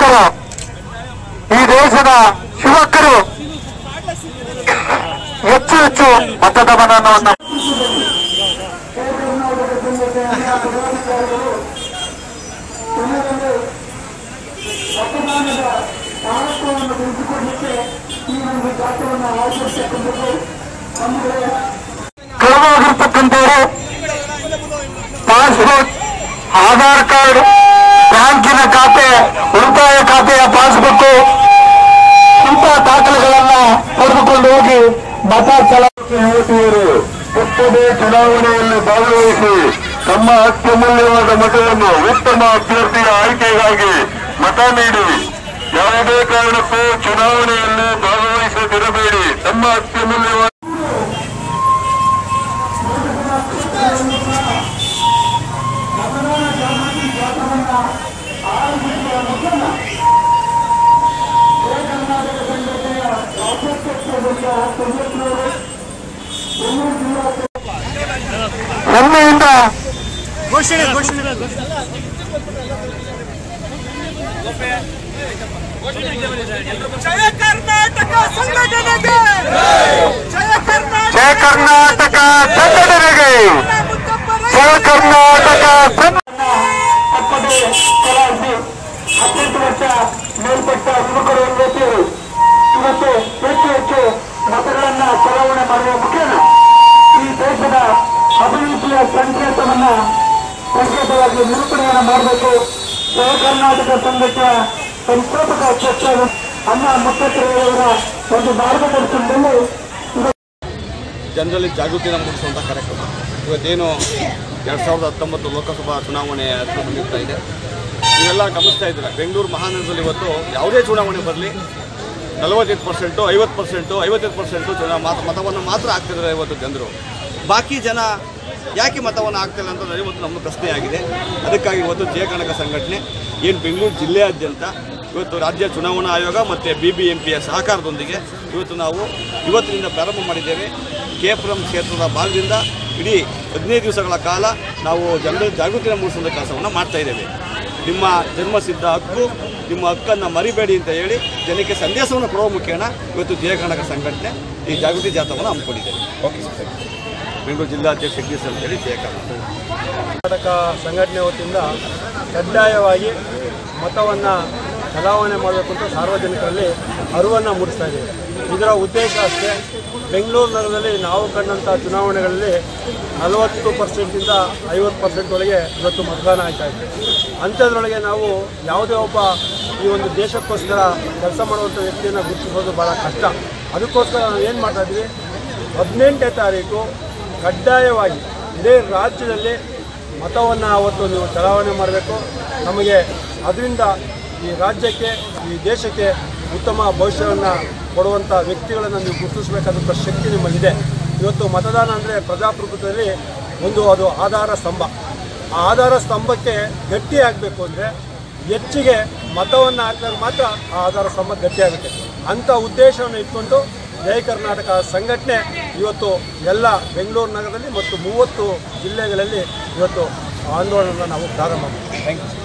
ಯುವಕರು ಈ ದೇಶದ ಯುವಕರು ಹೆಚ್ಚು ಹೆಚ್ಚು ಮತದಾನವನ್ನು ಕಳೆದೋಗಿರ್ತಕ್ಕಂಥವರು ಪಾಸ್ಬುಕ್ ಆಧಾರ್ ಕಾರ್ಡ್ ಬ್ಯಾಂಕಿನ ಖಾತೆ ಉಳಿತಾಯ ಖಾತೆಯ ಪಾಸ್ಬುಕ್ ಇಂತಹ ದಾಖಲೆಗಳನ್ನ ಪಡೆದುಕೊಂಡು ಹೋಗಿ ಮತ ಚಲಾವಣೆ ಯುವತಿಯರು ಪುತ್ತದೆ ಚುನಾವಣೆಯಲ್ಲಿ ಭಾಗವಹಿಸಿ ತಮ್ಮ ಅತ್ಯಮೂಲ್ಯವಾದ ಮತವನ್ನು ಉತ್ತಮ ಅಭ್ಯರ್ಥಿಯ ಆಯ್ಕೆಗಾಗಿ ಮತ ನೀಡಿ ಯಾವುದೇ ಕಾರಣಕ್ಕೂ ಚುನಾವಣೆಯಲ್ಲಿ ಭಾಗವಹಿಸದಿರಬೇಡಿ ತಮ್ಮ ಅತ್ಯಮೂಲ್ಯವಾದ ಹೆಮ್ಮೆಯಿಂದ ಘೋಷಣೆ ಘೋಷಣೆ ಜಯ ಕರ್ನಾಟಕ ಸಂಘಟನೆಗೆ ಜಯ ಕರ್ನಾಟಕ ಜಯ ಕರ್ನಾಟಕ ಸಂಘಟನೆಗೆ ಜಯ ಕರ್ನಾಟಕ ತಪ್ಪದೆ ಚಲಾಯಿಸಿ ಹದಿನೆಂಟು ವರ್ಷ ಮೇಲ್ಪಟ್ಟ ಯುವಕರು ಯುವತಿಯರು ಇವತ್ತು ಹೆಚ್ಚು ಹೆಚ್ಚು ಮತಗಳನ್ನ ಚಲಾವಣೆ ಮಾಡುವ ಮುಖೇನ ಈ ದೇಶದ ಅಭಿವೃದ್ಧಿಯ ಸಂಕೇತವನ್ನ ಸಂಕೇತವಾಗಿ ನಿರೂಪಣೆಯನ್ನು ಮಾಡಬೇಕು ಜಯ ಕರ್ನಾಟಕ ಸಂಘಟನೆಯ ಸಂಸ್ಥಾಪಕ ಅಧ್ಯಕ್ಷ ಅನ್ನ ಮುತ್ತಕ್ಕರವರ ಒಂದು ಮಾರ್ಗದರ್ಶನದಲ್ಲಿ ಜನರಲ್ಲಿ ಜಾಗೃತಿನ ಮೂಡಿಸುವಂಥ ಕಾರ್ಯಕ್ರಮ ಇವತ್ತೇನು ಎರಡು ಸಾವಿರದ ಹತ್ತೊಂಬತ್ತು ಲೋಕಸಭಾ ಚುನಾವಣೆ ಹತ್ರ ಸಮೀಪ ಇದೆ ನೀವೆಲ್ಲ ಗಮನಿಸ್ತಾ ಇದ್ದೀರ ಬೆಂಗಳೂರು ಮಹಾನಗರದಲ್ಲಿ ಇವತ್ತು ಯಾವುದೇ ಚುನಾವಣೆ ಬರಲಿ ನಲವತ್ತೈದು ಪರ್ಸೆಂಟು ಐವತ್ತು ಪರ್ಸೆಂಟು ಐವತ್ತೈದು ಪರ್ಸೆಂಟು ಚುನಾ ಮತ ಮತವನ್ನು ಮಾತ್ರ ಹಾಕ್ತಿದ್ದಾರೆ ಇವತ್ತು ಜನರು ಬಾಕಿ ಜನ ಯಾಕೆ ಮತವನ್ನು ಹಾಕ್ತಿಲ್ಲ ಅಂತ ಇವತ್ತು ನಮ್ಮ ಪ್ರಶ್ನೆ ಆಗಿದೆ ಅದಕ್ಕಾಗಿ ಇವತ್ತು ಜಯಕನಕ ಸಂಘಟನೆ ಏನು ಬೆಂಗಳೂರು ಜಿಲ್ಲೆಯಾದ್ಯಂತ ಇವತ್ತು ರಾಜ್ಯ ಚುನಾವಣಾ ಆಯೋಗ ಮತ್ತು ಬಿ ಬಿ ಎಂ ಪಿಯ ಸಹಕಾರದೊಂದಿಗೆ ಇವತ್ತು ನಾವು ಇವತ್ತಿನಿಂದ ಪ್ರಾರಂಭ ಮಾಡಿದ್ದೇವೆ ಕೆಪುರಂ ಕ್ಷೇತ್ರದ ಭಾಗದಿಂದ ಇಡೀ ಹದಿನೈದು ದಿವಸಗಳ ಕಾಲ ನಾವು ಜನರಲ್ಲಿ ಜಾಗೃತಿನ ಮೂಡಿಸುವಂಥ ಕೆಲಸವನ್ನು ಮಾಡ್ತಾ ಇದ್ದೇವೆ ನಿಮ್ಮ ಜನ್ಮಸಿದ್ಧ ಹಕ್ಕು ನಿಮ್ಮ ಹಕ್ಕನ್ನು ಮರಿಬೇಡಿ ಅಂತ ಹೇಳಿ ಜನಕ್ಕೆ ಸಂದೇಶವನ್ನು ಕೊಡುವ ಮುಖೇನ ಇವತ್ತು ಜಯ ಕರ್ನಾಟಕ ಸಂಘಟನೆ ಈ ಜಾಗೃತಿ ಜಾಥಾವನ್ನು ಹಮ್ಮಿಕೊಂಡಿದ್ದೇವೆ ಓಕೆ ಸರ್ ಬೆಂಗಳೂರು ಜಿಲ್ಲಾಧ್ಯಕ್ಷ ಜಗದೀಶ್ ಅಂತೇಳಿ ಜಯ ಕರ್ನಾಟಕ ಕರ್ನಾಟಕ ಸಂಘಟನೆ ವತಿಯಿಂದ ಕಡ್ಡಾಯವಾಗಿ ಮತವನ್ನು ಚಲಾವಣೆ ಮಾಡಬೇಕು ಅಂತ ಸಾರ್ವಜನಿಕರಲ್ಲಿ ಅರಿವನ್ನು ಮೂಡಿಸ್ತಾ ಇದ್ದೀವಿ ಇದರ ಉದ್ದೇಶ ಅಷ್ಟೇ ಬೆಂಗಳೂರು ನಗರದಲ್ಲಿ ನಾವು ಕಂಡಂಥ ಚುನಾವಣೆಗಳಲ್ಲಿ ನಲವತ್ತು ಪರ್ಸೆಂಟಿಂದ ಐವತ್ತು ಪರ್ಸೆಂಟ್ವರೆಗೆ ಇವತ್ತು ಮತದಾನ ಆಯ್ತಾ ಇದೆ ಅಂಥದ್ರೊಳಗೆ ನಾವು ಯಾವುದೇ ಒಬ್ಬ ಈ ಒಂದು ದೇಶಕ್ಕೋಸ್ಕರ ಕೆಲಸ ಮಾಡುವಂಥ ವ್ಯಕ್ತಿಯನ್ನು ಗುರುತಿಸೋದು ಭಾಳ ಕಷ್ಟ ಅದಕ್ಕೋಸ್ಕರ ನಾವು ಏನು ಮಾಡ್ತಾ ಇದ್ದೀವಿ ಹದಿನೆಂಟನೇ ತಾರೀಕು ಕಡ್ಡಾಯವಾಗಿ ಇಡೀ ರಾಜ್ಯದಲ್ಲಿ ಮತವನ್ನು ಅವತ್ತು ನೀವು ಚಲಾವಣೆ ಮಾಡಬೇಕು ನಮಗೆ ಅದರಿಂದ ಈ ರಾಜ್ಯಕ್ಕೆ ಈ ದೇಶಕ್ಕೆ ಉತ್ತಮ ಭವಿಷ್ಯವನ್ನು ಕೊಡುವಂಥ ವ್ಯಕ್ತಿಗಳನ್ನು ನೀವು ಗುರುತಿಸಬೇಕಾದಂಥ ಶಕ್ತಿ ನಿಮ್ಮಲ್ಲಿದೆ ಇವತ್ತು ಮತದಾನ ಅಂದರೆ ಪ್ರಜಾಪ್ರಭುತ್ವದಲ್ಲಿ ಒಂದು ಅದು ಆಧಾರ ಸ್ತಂಭ ಆ ಆಧಾರ ಸ್ತಂಭಕ್ಕೆ ಗಟ್ಟಿ ಆಗಬೇಕು ಅಂದರೆ ಹೆಚ್ಚಿಗೆ ಮತವನ್ನು ಹಾಕಿದಾಗ ಮಾತ್ರ ಆ ಆಧಾರ ಸ್ತಂಭ ಗಟ್ಟಿಯಾಗುತ್ತೆ ಅಂಥ ಉದ್ದೇಶವನ್ನು ಇಟ್ಕೊಂಡು ಜಯ ಕರ್ನಾಟಕ ಸಂಘಟನೆ ಇವತ್ತು ಎಲ್ಲ ಬೆಂಗಳೂರು ನಗರದಲ್ಲಿ ಮತ್ತು ಮೂವತ್ತು ಜಿಲ್ಲೆಗಳಲ್ಲಿ ಇವತ್ತು ಆಂದೋಲನ ನಾವು ಪ್ರಾರಂಭ ಮಾಡಿದ್ದೀವಿ ಥ್ಯಾಂಕ್ ಯು